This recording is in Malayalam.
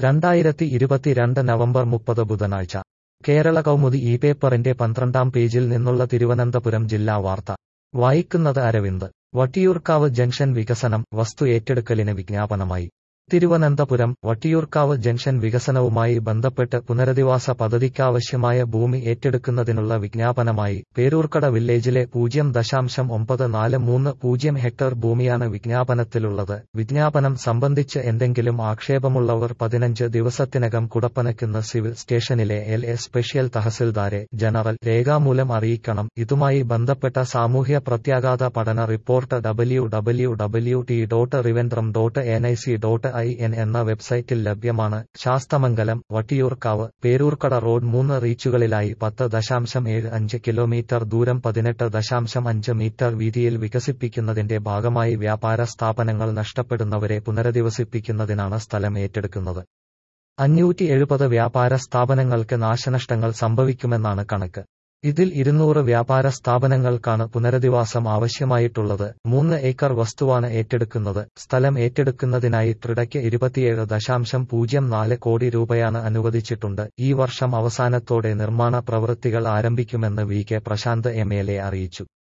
രണ്ടായിരത്തി ഇരുപത്തിരണ്ട് നവംബർ മുപ്പത് ബുധനാഴ്ച കേരള കൗമുദി ഈ പേപ്പറിന്റെ പന്ത്രണ്ടാം പേജിൽ നിന്നുള്ള തിരുവനന്തപുരം ജില്ലാ വാർത്ത വായിക്കുന്നത് അരവിന്ദ് വട്ടിയൂർക്കാവ് ജംഗ്ഷൻ വികസനം വസ്തു ഏറ്റെടുക്കലിന് വിജ്ഞാപനമായി തിരുവനന്തപുരം വട്ടിയൂർക്കാവ് ജംഗ്ഷൻ വികസനവുമായി ബന്ധപ്പെട്ട് പുനരധിവാസ പദ്ധതിക്കാവശ്യമായ ഭൂമി ഏറ്റെടുക്കുന്നതിനുള്ള വിജ്ഞാപനമായി പേരൂർക്കട വില്ലേജിലെ പൂജ്യം ദശാംശം ഒമ്പത് നാല് മൂന്ന് പൂജ്യം ഹെക്ടർ ഭൂമിയാണ് വിജ്ഞാപനത്തിലുള്ളത് വിജ്ഞാപനം സംബന്ധിച്ച് എന്തെങ്കിലും ആക്ഷേപമുള്ളവർ പതിനഞ്ച് ദിവസത്തിനകം കുടപ്പനക്കുന്ന് സിവിൽ സ്റ്റേഷനിലെ എൽ എ സ്പെഷ്യൽ തഹസിൽദാരെ ജനറൽ രേഖാമൂലം അറിയിക്കണം ഇതുമായി ബന്ധപ്പെട്ട സാമൂഹ്യ പ്രത്യാഘാത പഠന report W W W T dot Trivandrum dot N I C dot I N എന്ന വെബ്സൈറ്റിൽ ലഭ്യമാണ് ശാസ്തമംഗലം വട്ടിയൂർക്കാവ് പേരൂർക്കട റോഡ് മൂന്ന് റീച്ചുകളിലായി പത്ത് ദശാംശം ഏഴ് അഞ്ച് കിലോമീറ്റർ ദൂരം പതിനെട്ട് ദശാംശം അഞ്ച് മീറ്റർ വീതിയിൽ വികസിപ്പിക്കുന്നതിന്റെ ഭാഗമായി വ്യാപാര സ്ഥാപനങ്ങൾ നഷ്ടപ്പെടുന്നവരെ പുനരധിവസിപ്പിക്കുന്നതിനാണ് സ്ഥലം ഏറ്റെടുക്കുന്നത് അഞ്ഞൂറ്റി എഴുപത് വ്യാപാര സ്ഥാപനങ്ങൾക്ക് നാശനഷ്ടങ്ങൾ സംഭവിക്കുമെന്നാണ് കണക്ക് ഇതിൽ ഇരുന്നൂറ് വ്യാപാര സ്ഥാപനങ്ങൾക്കാണ് പുനരധിവാസം ആവശ്യമായിട്ടുള്ളത് മൂന്ന് ഏക്കർ വസ്തുവാണ് ഏറ്റെടുക്കുന്നത് സ്ഥലം ഏറ്റെടുക്കുന്നതിനായി ട്രിഡയ്ക്ക് ഇരുപത്തിയേഴ് ദശാംശം പൂജ്യം നാല് കോടി രൂപയാണ് അനുവദിച്ചിട്ടുണ്ട് ഈ വർഷം അവസാനത്തോടെ നിർമ്മാണ പ്രവൃത്തികൾ ആരംഭിക്കുമെന്ന് V K Prasanth M L A അറിയിച്ചു